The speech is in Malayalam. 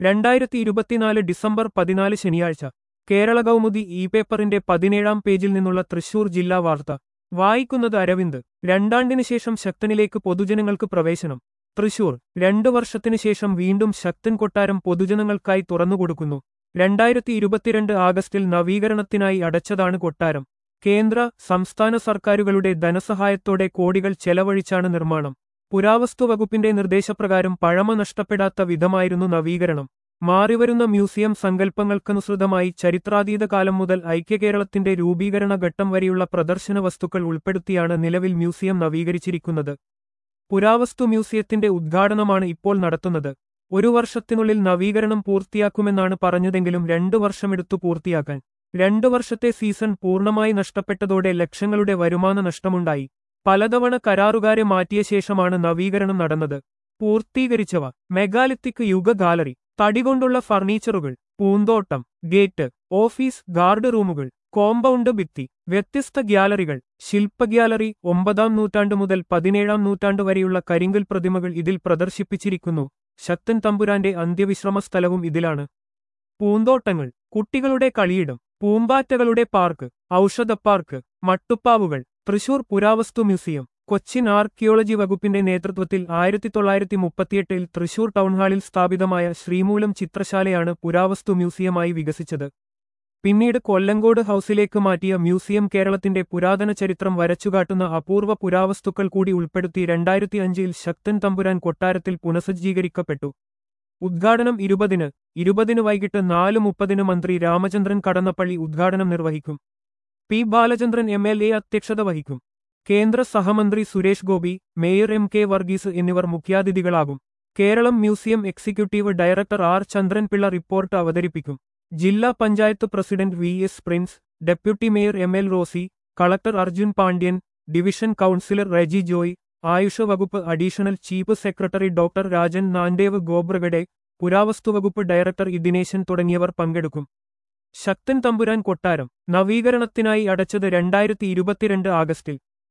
രണ്ടായിരത്തി ഇരുപത്തിനാല് ഡിസംബർ പതിനാല് ശനിയാഴ്ച കേരള കൗമുദി ഇ പേപ്പറിന്റെ പതിനേഴാം പേജിൽ നിന്നുള്ള തൃശൂർ ജില്ലാ വാർത്ത വായിക്കുന്നത് അരവിന്ദ് രണ്ടാണ്ടിന് ശേഷം ശക്തനിലേക്ക് പൊതുജനങ്ങൾക്ക് പ്രവേശനം തൃശൂർ രണ്ടു വർഷത്തിനു ശേഷം വീണ്ടും ശക്തൻ കൊട്ടാരം പൊതുജനങ്ങൾക്കായി തുറന്നുകൊടുക്കുന്നു രണ്ടായിരത്തി ഇരുപത്തിരണ്ട് ആഗസ്റ്റിൽ നവീകരണത്തിനായി അടച്ചതാണ് കൊട്ടാരം കേന്ദ്ര സംസ്ഥാന സർക്കാരുകളുടെ ധനസഹായത്തോടെ കോടികൾ ചെലവഴിച്ചാണ് നിർമ്മാണം പുരാവസ്തു വകുപ്പിന്റെ നിർദ്ദേശപ്രകാരം പഴമ നഷ്ടപ്പെടാത്ത വിധമായിരുന്നു നവീകരണം മാറിവരുന്ന മ്യൂസിയം സങ്കല്പങ്ങൾക്കനുസൃതമായി ചരിത്രാതീത കാലം മുതൽ ഐക്യകേരളത്തിന്റെ രൂപീകരണ ഘട്ടം വരെയുള്ള പ്രദർശന വസ്തുക്കൾ ഉൾപ്പെടുത്തിയാണ് നിലവിൽ മ്യൂസിയം നവീകരിച്ചിരിക്കുന്നത് പുരാവസ്തു മ്യൂസിയത്തിന്റെ ഉദ്ഘാടനമാണ് ഇപ്പോൾ നടത്തുന്നത് ഒരു വർഷത്തിനുള്ളിൽ നവീകരണം പൂർത്തിയാക്കുമെന്നാണ് പറഞ്ഞതെങ്കിലും രണ്ടു വർഷമെടുത്തു പൂർത്തിയാക്കാൻ രണ്ടു വർഷത്തെ സീസൺ പൂർണ്ണമായി നഷ്ടപ്പെട്ടതോടെ ലക്ഷങ്ങളുടെ വരുമാന നഷ്ടമുണ്ടായി പലതവണ കരാറുകാരെ മാറ്റിയ ശേഷമാണ് നവീകരണം നടന്നത് പൂർത്തീകരിച്ചവ മെഗാലിത്തിക് യുഗ ഗാലറി തടികൊണ്ടുള്ള ഫർണിച്ചറുകൾ പൂന്തോട്ടം ഗേറ്റ് ഓഫീസ് ഗാർഡ് റൂമുകൾ കോമ്പൗണ്ട് ഭിത്തി വ്യത്യസ്ത ഗ്യാലറികൾ ശില്പ ഗ്യാലറി ഒമ്പതാം നൂറ്റാണ്ട് മുതൽ പതിനേഴാം നൂറ്റാണ്ട് വരെയുള്ള കരിങ്കൽ പ്രതിമകൾ ഇതിൽ പ്രദർശിപ്പിച്ചിരിക്കുന്നു ശക്തൻ തമ്പുരാന്റെ അന്ത്യവിശ്രമ സ്ഥലവും ഇതിലാണ് പൂന്തോട്ടങ്ങൾ കുട്ടികളുടെ കളിയിടം പൂമ്പാറ്റകളുടെ പാർക്ക് ഔഷധ പാർക്ക് മട്ടുപ്പാവുകൾ തൃശൂർ പുരാവസ്തു മ്യൂസിയം കൊച്ചിൻ ആർക്കിയോളജി വകുപ്പിന്റെ നേതൃത്വത്തിൽ ആയിരത്തി തൊള്ളായിരത്തി മുപ്പത്തിയെട്ടിൽ തൃശൂർ ടൗൺഹാളിൽ സ്ഥാപിതമായ ശ്രീമൂലം ചിത്രശാലയാണ് പുരാവസ്തു മ്യൂസിയമായി വികസിച്ചത് പിന്നീട് കൊല്ലങ്കോട് ഹൌസിലേക്ക് മാറ്റിയ മ്യൂസിയം കേരളത്തിന്റെ പുരാതന ചരിത്രം വരച്ചുകാട്ടുന്ന അപൂർവ പുരാവസ്തുക്കൾ കൂടി ഉൾപ്പെടുത്തി രണ്ടായിരത്തി അഞ്ചിൽ ശക്തൻ തമ്പുരാൻ കൊട്ടാരത്തിൽ പുനഃസജ്ജീകരിക്കപ്പെട്ടു ഉദ്ഘാടനം ഇരുപതിന് ഇരുപതിന് വൈകിട്ട് നാല് മുപ്പതിന് മന്ത്രി രാമചന്ദ്രൻ കടന്നപ്പള്ളി ഉദ്ഘാടനം നിർവഹിക്കും P Balachandran M L A അധ്യക്ഷത വഹിക്കും കേന്ദ്ര സഹമന്ത്രി Suresh Gopi mayor M K Varghese എന്നിവർ മുഖ്യാതിഥികളാകും Keralam museum executive director R Chandranpillai report അവതരിപ്പിക്കും ജില്ലാ panchayat president V S Prince deputy mayor M L Rosy collector Arjun Pandian division councillor Reji Joy ആയുഷ വകുപ്പ് additional chief secretary doctor Rajan Namdev Khobragade പുരാവസ്തുവകുപ്പ് ഡയറക്ടർ ഇദിനേശൻ തുടങ്ങിയവർ പങ്കെടുക്കും ശക്തൻ തമ്പുരാൻ കൊട്ടാരം നവീകരണത്തിനായി അടച്ചത് രണ്ടായിരത്തി ഇരുപത്തിരണ്ട് ആഗസ്റ്റിൽ